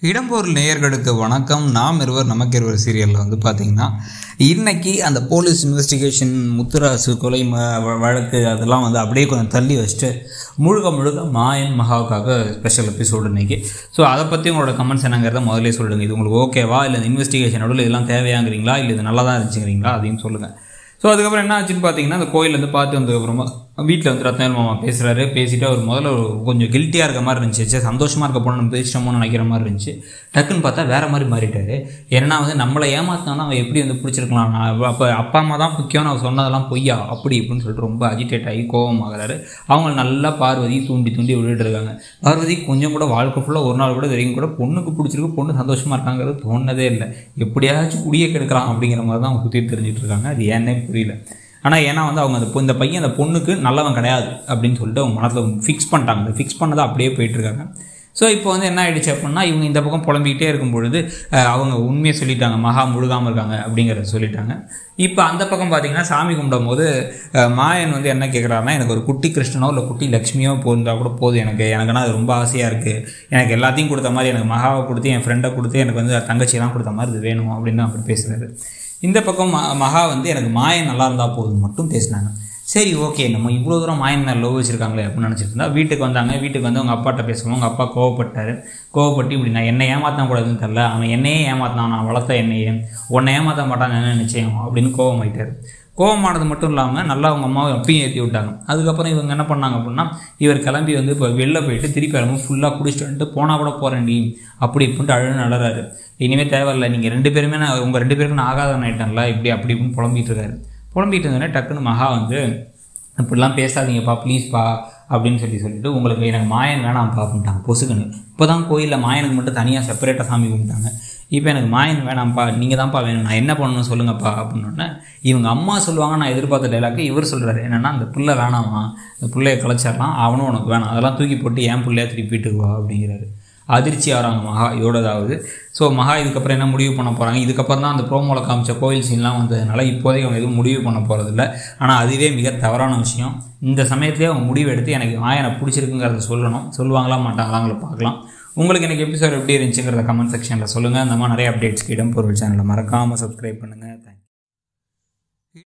இடம்பொருள் நேயர்களுக்கு வணக்கம் நாம் இருவர் நமக்கு இருவர் சீரியலில் வந்து பார்த்தீங்கன்னா இன்னைக்கு அந்த போலீஸ் இன்வெஸ்டிகேஷன் முத்துராசு கொலை ம- வ- வழக்கு அதெல்லாம் வந்து அப்படியே கொஞ்சம் தள்ளி வச்சுட்டு முழுக்க முழுக்க மாயன் மகாவுக்காக ஸ்பெஷல் எபிசோடு இன்னைக்கு ஸோ அதை பற்றி உங்களோட கமெண்ட்ஸ் என்னங்கிறத முதல்ல சொல்லுங்கள் இது உங்களுக்கு ஓகேவா இல்லை இந்த இன்வெஸ்டிகேஷனோட இதெல்லாம் தேவையாங்கிறீங்களா இல்லை இது நல்லா தான் இருந்துச்சுங்கிறீங்களா அதையும் சொல்லுங்கள் ஸோ அதுக்கப்புறம் என்ன ஆச்சுன்னு பார்த்தீங்கன்னா அந்த கோயிலேருந்து பார்த்து வந்ததுக்கப்புறமா வீட்டில் வந்து ரத்னவேல் மாமா பேசுகிறாரு பேசிட்டு அவர் முதல்ல ஒரு கொஞ்சம் கில்ட்டியாக இருக்க மாதிரி இருந்துச்சு சரி சந்தோஷமாக இருக்க போன பேசிட்டோமோன்னு நினைக்கிற மாதிரி இருந்துச்சு டக்குன்னு பார்த்தா வேற மாதிரி மாறிட்டாரு ஏன்னா வந்து நம்மளை ஏமாத்தினாலும் அவன் எப்படி வந்து பிடிச்சிருக்கலாம் நான் அப்போ அப்பா அம்மா தான் முக்கியம்னு அவர் சொன்னதெல்லாம் பொய்யா அப்படி இப்படின்னு சொல்லிட்டு ரொம்ப அஜிடேட் ஆகி கோபமாகறாரு அவங்க நல்லா பார்வதி தூண்டி தூண்டி விட்டுட்டு இருக்காங்க பார்வதி கொஞ்சம் கூட வாழ்க்கை ஃபுல்லாக ஒரு நாள் கூட வரைக்கும் கூட பொண்ணுக்கு பிடிச்சிருக்கு பொண்ணு சந்தோஷமாக இருக்காங்கிறது தோணுனதே இல்லை எப்படியாச்சும் குடியே கெடுக்கலாம் அப்படிங்கிற மாதிரி தான் அவங்க சுற்றி தெரிஞ்சிட்டு இருக்காங்க அது ஏன்னே புரியல ஆனால் ஏன்னா வந்து அவங்க அந்த பொ- இந்த பையன் அந்த பொண்ணுக்கு நல்லவன் கிடையாது அப்படின்னு சொல்லிட்டு அவங்க மனசில் ஃபிக்ஸ் பண்ணிட்டாங்க ஃபிக்ஸ் பண்ணதை அப்படியே போயிட்டுருக்காங்க ஸோ இப்போ வந்து என்ன ஆயிடுச்சு அப்படின்னா இவங்க இந்த பக்கம் புலம்பிக்கிட்டே இருக்கும் பொழுது அஹ், அவங்க உண்மையை சொல்லிட்டாங்க மகா முழுகாமல் இருக்காங்க அப்படிங்கிறத சொல்லிட்டாங்க இப்போ அந்த பக்கம் பார்த்தீங்கன்னா சாமி கும்பிடும் போது அஹ், மாயன் வந்து என்ன கேட்குறாருன்னா எனக்கு ஒரு குட்டி கிருஷ்ணனோ இல்லை குட்டி லக்ஷ்மியோ போயிருந்தா கூட போதும் எனக்கு எனக்குன்னா அது ரொம்ப ஆசையாக இருக்குது எனக்கு எல்லாத்தையும் கொடுத்த மாதிரி எனக்கு மகாவை கொடுத்து என் ஃப்ரெண்டை கொடுத்து எனக்கு வந்து தங்கச்சியெல்லாம் கொடுத்த மாதிரி இது வேணும் அப்படின்னு அப்படி பேசுகிறாரு இந்த பக்கம் ம- மகா வந்து எனக்கு மாயன் நல்லா இருந்தால் போதும் மட்டும் பேசினாங்க சரி ஓகே நம்ம இவ்வளோ தூரம் மாயன் மேலே லவ் வச்சிருக்காங்களே அப்படின்னு நினச்சிட்டு இருந்தா வீட்டுக்கு வந்தாங்க வீட்டுக்கு வந்து அவங்க அப்பாட்ட பேசுவோம் அவங்க அப்பா கோவப்பட்டார் கோவப்பட்டு இப்படி நான் என்னை ஏமாற்ற கூடாதுன்னு தெரில அவன் என்னையே ஏமாத்தினான் நான் வளர்த்த என்னையே உன்னை ஏமாற்ற மாட்டான் என்ன நிச்சயம் அப்படின்னு கோவமாயிட்டார் கோவமானது மட்டும் இல்லாமல் நல்லா அவங்க அம்மாவை அப்பயும் ஏற்றி விட்டாங்க அதுக்கப்புறம் இவங்க என்ன பண்ணாங்க அப்படின்னா இவர் கிளம்பி வந்து இப்போ வெளில போயிட்டு திருப்பி கிளம்பி ஃபுல்லாக குடிச்சிட்டு வந்துட்டு போனால் கூட போகிறேன்டி அப்படி இப்படின்ட்டு அழுன்னு அழறாரு இனிமேல் தேவையில்லை நீங்கள் ரெண்டு பேருமே நான் உங்கள் ரெண்டு பேருக்கும் நான் ஆகாதவன் ஆயிட்டேன்ல இப்படி அப்படி இப்படின்னு புலம்பிட்டு இருக்காரு புலம்பிட்டு இருந்தோடனே டக்குன்னு மகா வந்து இப்படிலாம் பேசாதீங்கப்பா ப்ளீஸ்ப்பா அப்படின்னு சொல்லி சொல்லிட்டு உங்களுக்கு எனக்கு மாயன் வேணாம்ப்பா அப்படின்ட்டாங்க பொசுக்குன்னு இப்போ தான் கோயிலில் மாயனுக்கு மட்டும் தனியாக செப்பரேட்டாக சாமி கும்பிட்டாங்க இப்போ எனக்கு மாயன் வேணாம்ப்பா நீங்கள் தான்ப்பா வேணும் நான் என்ன பண்ணணும் சொல்லுங்கப்பா அப்படின்னோடனே இவங்க அம்மா சொல்லுவாங்க நான் எதிர்பார்த்த டைலாக்கு இவர் சொல்கிறாரு என்னென்னா அந்த புள்ள வேணாமா அந்த பிள்ளைய கலைச்சிடலாம் அவனும் உனக்கு வேணாம் அதெல்லாம் தூக்கி போட்டு என் பிள்ளையா திருப்பி வீட்டுக்கு வா அப்படிங்கிறாரு அதிர்ச்சி ஆகிறாங்க மகா இதோடதாவது ஸோ மகா இதுக்கப்புறம் என்ன முடிவு பண்ண போகிறாங்க இதுக்கப்புறம் தான் அந்த ப்ரோமோவில் காமிச்ச கோயில் சீன்லாம் வந்ததுனால இப்போதைக்கு அவங்க எதுவும் முடிவு பண்ண போகிறதில்ல ஆனால் அதுவே மிக தவறான விஷயம் இந்த சமயத்திலே அவங்க முடிவு எடுத்து எனக்கு மாயனை பிடிச்சிருக்குங்கிறத சொல்லணும் சொல்லுவாங்களா மாட்டாங்களாங்கள பார்க்கலாம் உங்களுக்கு எனக்கு எபிசோட் எப்படி இருந்துச்சுங்கிறத கமெண்ட் செக்ஷனில் சொல்லுங்கள் அந்த மாதிரி நிறைய அப்டேட்ஸ்க்கு இடம் பொருள் சேனலை மறக்காமல் சப்ஸ்கிரைப் பண்ணுங்கள்